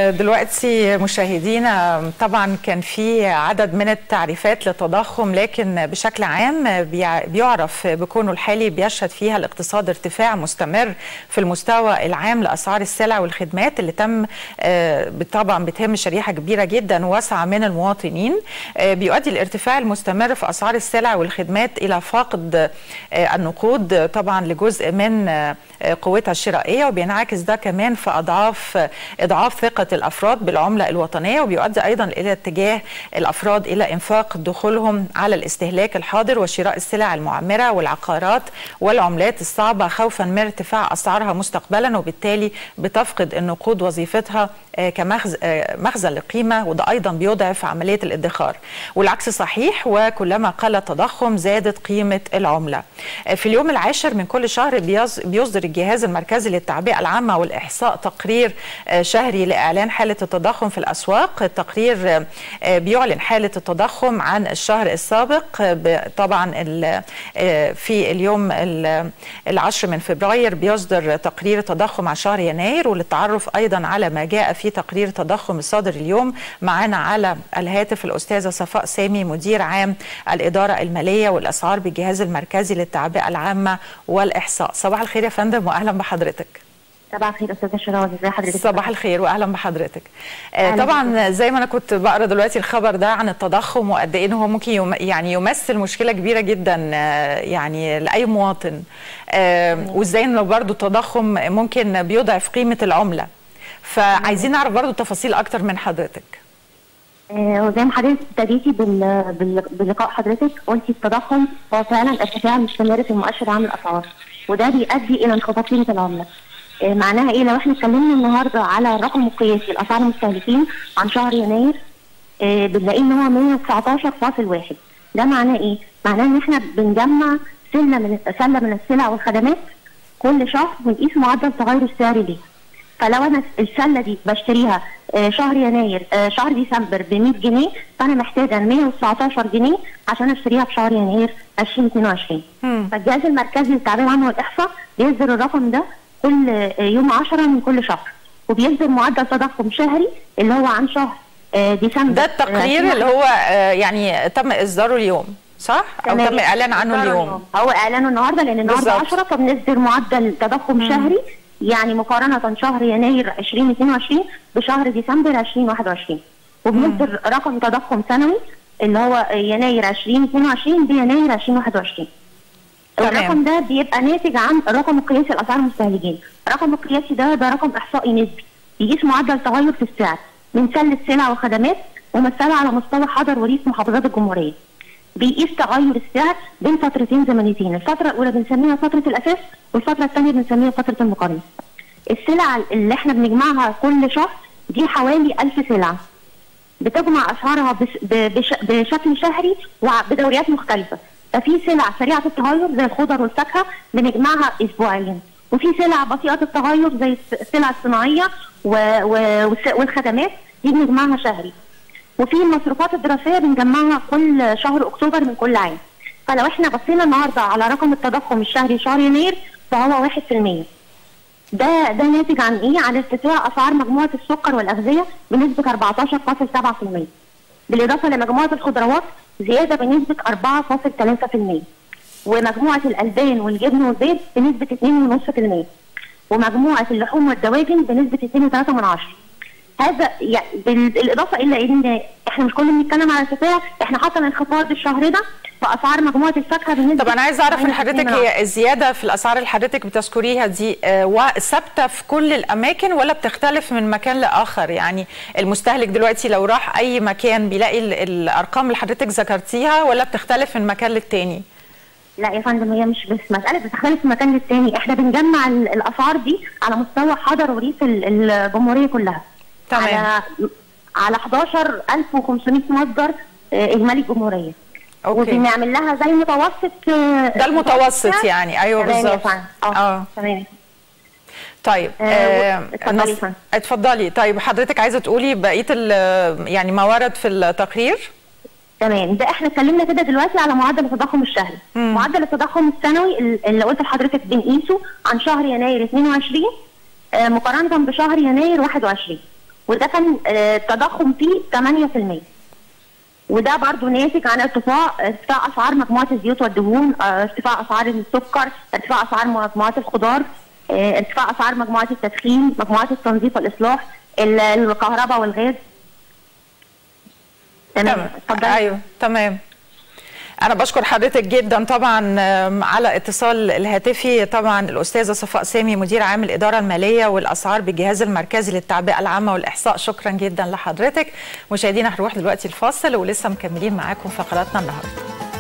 دلوقتي مشاهدينا طبعا كان في عدد من التعريفات للتضخم لكن بشكل عام بيعرف بكونه الحالي بيشهد فيها الاقتصاد ارتفاع مستمر في المستوى العام لاسعار السلع والخدمات اللي تم طبعا بتهم شريحه كبيره جدا واسعه من المواطنين بيؤدي الارتفاع المستمر في اسعار السلع والخدمات الى فاقد النقود طبعا لجزء من قوتها الشرائيه وبينعكس ده كمان في اضعاف اضعاف ثقه الافراد بالعمله الوطنيه وبيؤدي ايضا الى اتجاه الافراد الى انفاق دخولهم على الاستهلاك الحاضر وشراء السلع المعمره والعقارات والعملات الصعبه خوفا من ارتفاع اسعارها مستقبلا وبالتالي بتفقد النقود وظيفتها كمخزن للقيمه وده ايضا بيضعف عمليه الادخار والعكس صحيح وكلما قل التضخم زادت قيمه العمله. في اليوم العاشر من كل شهر بيصدر الجهاز المركزي للتعبئه العامه والاحصاء تقرير شهري لاعلان حاله التضخم في الاسواق، التقرير بيعلن حاله التضخم عن الشهر السابق طبعا في اليوم العشر من فبراير بيصدر تقرير تضخم عن شهر يناير وللتعرف ايضا على ما جاء في تقرير تضخم الصادر اليوم معانا على الهاتف الاستاذه صفاء سامي مدير عام الاداره الماليه والاسعار بالجهاز المركزي للتعبئه العامه والاحصاء صباح الخير يا فندم واهلا بحضرتك صباح الخير استاذه شراوي ازي حضرتك صباح الخير واهلا بحضرتك آه طبعا زي ما انا كنت بقرا دلوقتي الخبر ده عن التضخم وقد ايه هو ممكن يم يعني يمثل مشكله كبيره جدا آه يعني لاي مواطن آه وازاي انه برضه التضخم ممكن بيضعف قيمه العمله فعايزين نعرف برضه تفاصيل اكتر من حضرتك وزي ما حضرتك ابتديتي بلقاء حضرتك قلتي التضخم هو فعلا ارتفاع مستمر في المؤشر عام الاسعار وده بيؤدي الى انخفاض قيمه العمله معناها ايه لو احنا اتكلمنا النهارده على الرقم القياسي لاسعار المستهلكين عن شهر يناير اه بنلاقيه ان هو 119.1 ده معناه ايه؟ معناه ان احنا بنجمع سله من سله من السلع والخدمات كل شهر ونقيس معدل تغير السعر ليها فلو انا السله دي بشتريها اه شهر يناير اه شهر ديسمبر ب 100 جنيه فانا محتاجه 119 جنيه عشان اشتريها في شهر يناير 2022 فالجهاز المركزي للتعبئه العامه والاحصاء بيصدر الرقم ده كل يوم 10 من كل شهر وبيصدر معدل تضخم شهري اللي هو عن شهر ديسمبر ده التقرير اللي هو يعني تم اصداره اليوم صح؟ او تم اعلان عنه اليوم هو اعلانه النهارده لان النهارده 10 فبنصدر معدل تضخم مم. شهري يعني مقارنه شهر يناير 2022 بشهر ديسمبر 2021 وبنصدر رقم تضخم سنوي اللي هو يناير 2022 بيناير 2021 الرقم ده بيبقى ناتج عن الرقم القياسي لاسعار المستهلكين، الرقم القياسي ده ده رقم احصائي نسبي بيقيس معدل تغير في السعر من سله سلع وخدمات ممثله على مستوى حضر وريف محافظات الجمهوريه. بيقيس تغير السعر بين فترتين زمنيتين، الفتره الاولى بنسميها فتره الاساس والفتره الثانيه بنسميها فتره المقارنه. السلع اللي احنا بنجمعها كل شهر دي حوالي 1000 سلعه. بتجمع اسعارها بش بشكل شهري وبدوريات مختلفه. ففي سلع سريعه التغير زي الخضر والفاكهه بنجمعها اسبوعيا وفي سلع بطيئه التغير زي السلع الصناعيه و... و... والخدمات دي بنجمعها شهري وفي المصروفات الدراسيه بنجمعها كل شهر اكتوبر من كل عام فلو احنا بصينا النهارده على رقم التضخم الشهري شهر يناير فهو 1% ده ده ناتج عن ايه؟ عن ارتفاع اسعار مجموعه السكر والاغذيه بنسبه 14.7% بالاضافه لمجموعه الخضروات زياده بنسبه 4.3% ومجموعه الالبان والجبن والبيض بنسبه 2.5% ومجموعه اللحوم والدواجن بنسبه 2.3 هذا يعني بالاضافه الى ان احنا مش كنا بنتكلم على ارتفاع احنا حصل انخفاض الشهر ده في اسعار مجموعه الفاكهه بالنسبه طب انا عايز اعرف من حضرتك هي الزياده في الاسعار اللي حضرتك بتذكريها دي ثابته في كل الاماكن ولا بتختلف من مكان لاخر يعني المستهلك دلوقتي لو راح اي مكان بيلاقي الارقام اللي حضرتك ذكرتيها ولا بتختلف من مكان للتاني؟ لا يا فندم هي مش بس مساله بتختلف من مكان للتاني احنا بنجمع الاسعار دي على مستوى حضر وريف الجمهوريه كلها تمام على على 11500 مصدر اجمالي الجمهوريه اوكي وبنعمل لها زي متوسط ده المتوسط يعني ايوه بالظبط اه تمام طيب آه اتفضلي نص... اتفضلي طيب حضرتك عايزه تقولي بقيه يعني ما ورد في التقرير تمام ده احنا اتكلمنا كده دلوقتي على معدل التضخم الشهري مم. معدل التضخم السنوي اللي قلت لحضرتك بنقيسه عن شهر يناير 22 آه مقارنه بشهر يناير 21 وده كان التضخم فيه 8% وده برضو ناتج عن ارتفاع ارتفاع اسعار مجموعه الزيوت والدهون ارتفاع اسعار السكر ارتفاع اسعار مجموعات الخضار ارتفاع اسعار مجموعه التدخين مجموعات التنظيف والاصلاح الكهرباء والغاز تمام ايوه تمام أنا بشكر حضرتك جدا طبعا على اتصال الهاتفي طبعا الأستاذة صفاء سامي مدير عام الإدارة المالية والأسعار بالجهاز المركزي للتعبئة العامة والإحصاء شكرا جدا لحضرتك مشاهدينا هنروح دلوقتي الفاصل ولسه مكملين معاكم فقراتنا النهارده